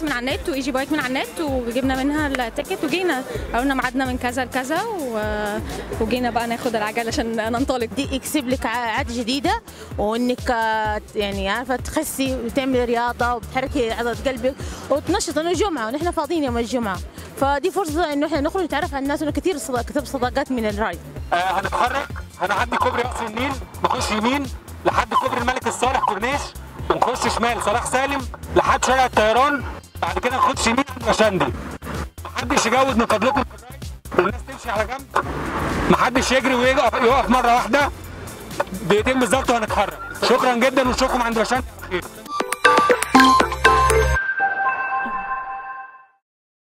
من على النت وايجي بايك من على النت وجبنا منها التيكت وجينا قالوا ميعادنا من كذا لكذا و... وجينا بقى ناخد العجل عشان ننطلق دي يكسب لك عادة جديدة وانك آه، يعني عارفة تخسي وتعملي رياضة وبتحركي عضلة قلبك وتنشط انه جمعة ونحن فاضيين يوم الجمعة فدي فرصة انه احنا نخرج نتعرف على الناس انه كثير صدا- كتب صداقات من الرايد آه هنتحرك هنعدي كوبري قصر النيل نخش يمين لحد كوبري الملك الصالح كورنيش ونخش شمال صلاح سالم لحد شارع الطيران بعد كده نخش يمين عند مشندي محدش يجود من فضلكم في الرايد والناس تمشي على جنب محدش يجري ويقف يقف مره واحده دقيقتين بالظبط وهنتحرك شكرا جدا ونشوفكم عند مشندي على خير